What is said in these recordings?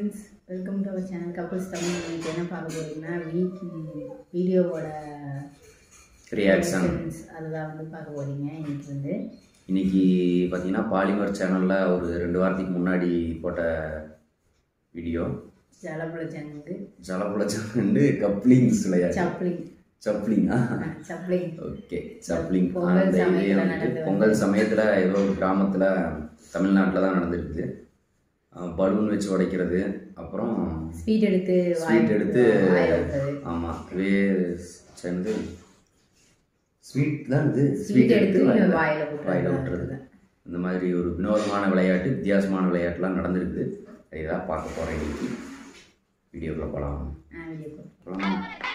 Friends welcome to our channel couples Tamil இன்னைக்கு என்ன பார்க்க போறீங்கன்னா வீக் வீடியோவோட ரியாக்ஷன் reactions அதுதான் வந்து பார்க்க போறீங்க இன்னைக்கு வந்து இன்னைக்கு பார்த்தீங்கன்னா பாலிமர் சேனலில் ஒரு ரெண்டு வாரத்துக்கு முன்னாடி போட்ட வீடியோ ஜலபுல ஜங்கு ஜலபுலச்சம் வந்து கப்ளிங்ஸ் விளையாட்டு சப்ளிங் சப்ளிங்கா சப்ளிங் ஓகே சப்ளிங் பொங்கல் அந்த இது சமயத்துல வந்துட்டு நடந்து பொங்கல் சமயத்தில் ஏதோ ஒரு கிராமத்தில் தமிழ்நாட்டில் தான் நடந்திருக்குது பலூன் வச்சு உடைக்கிறது அப்புறம் ஸ்வீட் எடுத்து வாய் ஸ்வீட் எடுத்து வாயில விடுறது. ஆமாம் வே சேர்ந்து ஸ்வீட் தான் இது Sweet ஸ்வீட் எடுத்து எடுத்து வாயில வாயில விட்டுறது. வாயில விட்டுறது இந்த மாதிரி ஒரு வினோதமான விளையாட்டு வித்தியாசமான விளையாட்டுலாம் நடந்திருக்குது இதான் பார்க்க போகிறேன் இன்னைக்கு வீடியோக்குள்ள போகலாம் ஆ, video call. போகலாம்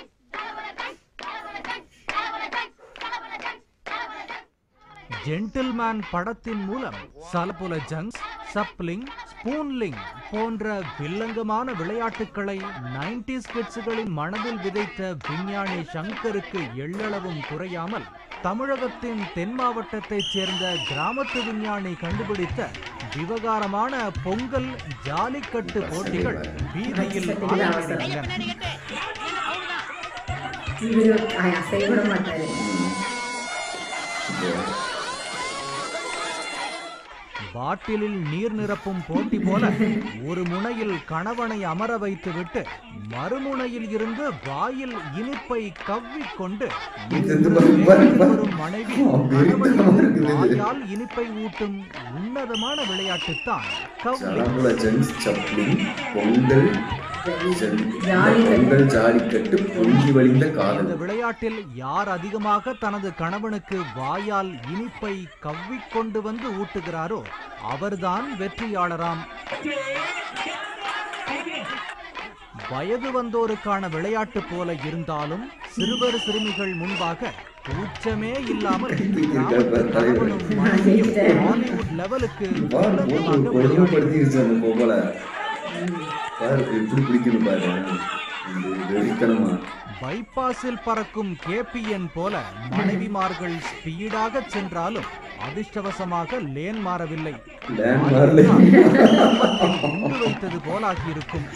ஜென்டில்மேன் படத்தின் மூலம் சலபுல ஜங்ஸ் சப்லிங் ஸ்பூன்லிங் போன்ற வில்லங்கமான விளையாட்டுகளை 90s கிட்ஸுகளின் மனதில் விதைத்த விஞ்ஞானி சங்கருக்கு எள்ளளவும் குறையாமல் தமிழகத்தின் தென் மாவட்டத்தைச் சேர்ந்த கிராமத்து விஞ்ஞானி கண்டுபிடித்த விவகாரமான பொங்கல் ஜாலிக்கட்டு போட்டிகள் வீதியில் அரங்கேறின. இவரு அ- அசைவிட மாட்டாரு பாட்டிலில் நீர் நிரப்பும் போட்டி போல ஒரு முனையில் கணவனை அமர வைத்துவிட்டு மறுமுனையில் இருந்து வாயில் இனிப்பை கவ்விக்கொண்டு இது பாரு, பாரு, பாரு. வரும் மனைவி வெறித்தனமா இருக்குது இது. வாயால் இனிப்பை ஊட்டும் உன்னதமான விளையாட்டுத்தான் கவ்வி ஜலபுல ஜங்ஸ் சப்ளிங் பொங்கல் ஜல்- ஜாலிக்கட்டு. பொங்கல் ஜாலிக்கட்டு பொங்கி வழிந்த காதல் இந்த விளையாட்டில் யார் அதிகமாக தனது கணவனுக்கு வாயால் இனிப்பை கவ்விக்கொண்டு வந்து ஊட்டுகிறாரோ அவர்தான் வெற்றியாளராம் வயது வந்தோருக்கான விளையாட்டு போல இருந்தாலும் சிறுவர் சிறுமிகள் முன்பாக கூச்சமே இல்லாமல் கிராமத்து கணவனும் மனைவியும் ஹாலிவுட் லெவலுக்கு பாரு இலகுவாக போட்டு விளையாடி கொடுமைப்படுத்திருச்சு அந்த பொம்பளை பாரு எப்படி பிடிக்கணும் பாரு இந்த வெறித்தனமா பைபாஸில் பறக்கும் கேபிஎன் போல மனைவிமார்கள் ஸ்பீடாக சென்றாலும் அதிர்ஷ்டவசமாக லேன் மாறவில்லை லேண்ட் மாறல குண்டு வைத்தது போலாகி இருக்கும்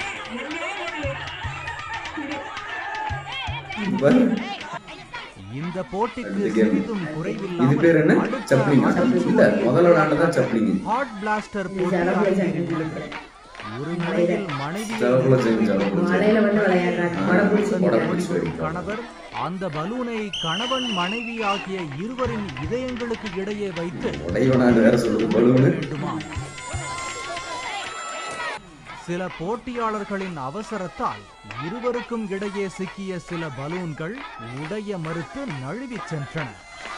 பாரு. இந்த போட்டிக்கு அடுத்த game. சிறிதும் இது பேர் என்ன குறைவில்லாமல் சப்ளிங்கா இல்ல முதல்ல விளாண்டதான் சப்ளிங் ஹாட் பிளாஸ்டர் இது போட்டி ஜலபுல ஜங்கு அரங்கேறியுள்ளது. ஒரு முறையில் மனைவி ஜலபுல ஜங்கு ஜலபுல ஜங்கு மலையில வந்து விளையாடுறாங்க படம் பிடிச்சி படம் பிடிச்சி வெடிக்கும். கணவர் அந்த பலூனை கணவன் மனைவி ஆகிய இருவரின் இதயங்களுக்கு இடையே வைத்து உடையவனான்னு வேற சொல்லுது பலூனு வேண்டுமா சில போட்டியாளர்களின் அவசரத்தால் இருவருக்கும் இடையே சிக்கிய சில பலூன்கள் உடைய மறுத்து நழுவிச் சென்றன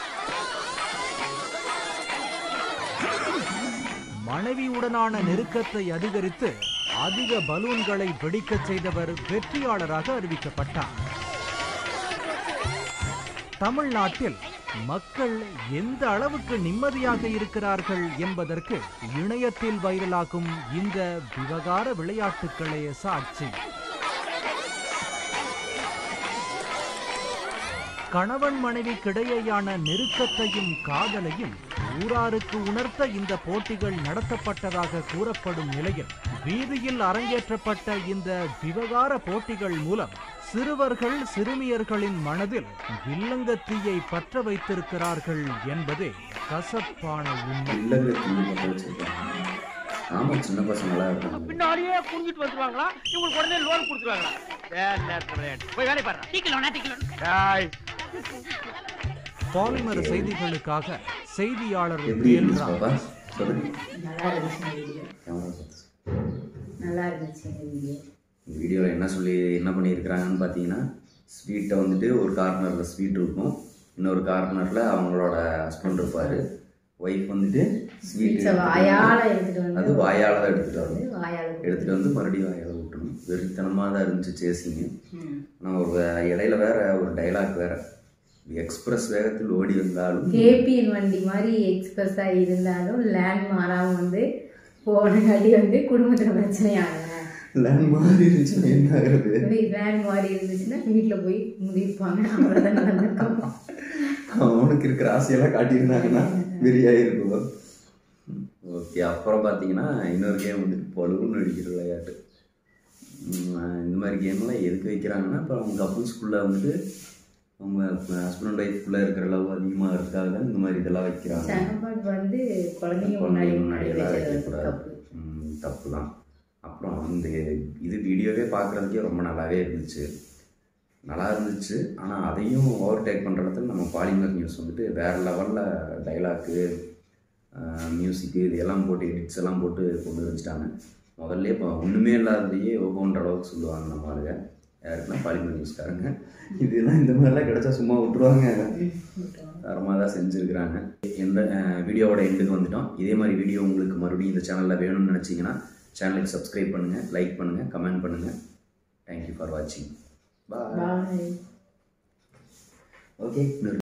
மனைவியுடனான நெருக்கத்தை அதிகரித்து அதிக பலூன்களை வெடிக்கச் செய்தவர் வெற்றியாளராக அறிவிக்கப்பட்டார் தமிழ்நாட்டில் மக்கள் எந்த அளவுக்கு நிம்மதியாக இருக்கிறார்கள் என்பதற்கு இணையத்தில் வைரலாகும் இந்த விவகார விளையாட்டுகளே சாட்சி கணவன் மனைவிக்கிடையேயான நெருக்கத்தையும் காதலையும் ஊராருக்கு உணர்த்த இந்த போட்டிகள் நடத்தப்பட்டதாக கூறப்படும் நிலையில் வீதியில் அரங்கேற்றப்பட்ட இந்த விவகார போட்டிகள் மூலம் சிறுவர்கள் சிறுமியர்களின் மனதில் வில்லங்க தீயை பற்ற வைத்திருக்கிறார்கள் என்பதே கசப்பான உண்மை இல்லங்க தீனி பத்த வச்சிருக்காங்க ஆமா சின்ன பசங்களா இருக்காங்க பின்னாடியே குனிஞ்சிட்டு வந்துருவாங்களா இவங்களுக்கு உடனே லோன் கொடுத்துருவாங்களா வேற நேரத்துல விளையாட்டு போய் வேலையை பாரு டீக்கிலோனா டீக்கிலோனா பாலிமர் செய்திகளுக்காக செய்தியாளர் எப்படி இருந்துச்சு வேல்ராம் பாப்பா சொல்லு நல்லா இருந்துச்சு இந்த வீடியோ கேமரா பார்த்து நல்லா இருந்துச்சு இந்த வீடியோ வீடியோவில் என்ன சொல்லி என்ன பண்ணியிருக்கிறாங்கன்னு பார்த்தீங்கன்னா ஸ்வீட்டை வந்துட்டு ஒரு கார்னரில் ஸ்வீட் இருக்கும் இன்னொரு கார்னரில் அவங்களோட ஹஸ்பண்ட் இருப்பார் ஒய்ஃப் வந்துட்டு ஸ்வீட் ஸ்வீட்ஸை வாயால எடுத்துட்டு வந்து அது வாயால் தான் எடுத்துகிட்டு வரணும் வாயால எடுத்துகிட்டு வந்து மறுபடியும் வாயால் விட்டணும் வெறித்தனமாக தான் இருந்துச்சு சேசிங்க ம். ஆனால் ஒரு வே- இடையில வேற ஒரு டைலாக் வேற எக்ஸ்பிரஸ் வேகத்தில் ஓடி வந்தாலும் கேபிஎன் வண்டி மாதிரி எக்ஸ்பிரஸா இருந்தாலும் லேண்ட் மாறாம வந்து போனங்காட்டி வந்து குடும்பத்துல பிரச்சனை ஆகல லேண்ட் மாதிரி இருந்துச்சுன்னா என்ன ஆகுறது லேண்ட் மாதிரி இருந்துச்சுன்னா வீட்டுல போய் முதிர்ப்பாங்க அவ்வளவுதான் நடந்திருக்கும் அவனுக்கு இருக்கிற ஆசையெல்லாம் காட்டியிருந்தாங்கன்னா வெறியாயிருக்கும் ஓகே அப்புறம் பார்த்தீங்கன்னா இன்னொரு கேம் வந்துட்டு பழுவும் நடிக்கிற விளையாட்டு உம், இந்த மாதிரி கேம்லாம் எதுக்கு வைக்கிறாங்கன்னா இப்போ அவங்க கப்புள்ஸ்குள்ளே வந்துட்டு அவங்க ஹஸ்பண்ட் ஒய்ஃப்குள்ளே இருக்கிற லவ் அதிகமாக இருக்காது தான் இந்த மாதிரி இதெல்லாம் வைக்கிறாங்க செகண்ட் வந்து குழந்தைங்க முன்னாடி குழந்தைங்க முன்னாடி முன்னாடியெல்லாம் வைக்கிறது வைக்கக்கூடாது தப்பு ம், தப்பு தான் அப்புறம் இந்த இது வீடியோவே பார்க்குறதுக்கே ரொம்ப நல்லாவே இருந்துச்சு நல்லா இருந்துச்சு ஆனால் அதையும் ஓவர் டேக் பண்ணுற இடத்துல நம்ம பாலிமர் நியூஸ் வந்துட்டு வேறு லெவலில் டைலாக்கு மியூசிக்கு இது எல்லாம் போட்டு எடிட்ஸ் எல்லாம் போட்டு கொண்டு வந்துட்டாங்க முதல்ல இப்போ ஒன்றுமே இல்லாததையே ஓகோன்ற அளவுக்கு சொல்லுவாங்க நம்ம ஆளுங்க யாருக்குன்னா பாலிமர் நியூஸ்காரங்க இதெல்லாம் இந்த மாதிரிலாம் கிடச்சா சும்மா விட்டுருவாங்க தரமாக தான் செஞ்சுருக்கிறாங்க எந்த அஹ், வீடியோவோட எண்டுக்கு வந்துட்டோம் இதே மாதிரி வீடியோ உங்களுக்கு மறுபடியும் இந்த சேனலில் வேணும்னு நினச்சிங்கன்னா சேனலுக்கு சப்ஸ்கிரைப் பண்ணுங்கள் லைக் பண்ணுங்கள் கமெண்ட் பண்ணுங்கள் தேங்க்யூ ஃபார் வாட்சிங் பாய் பாய் ஓகே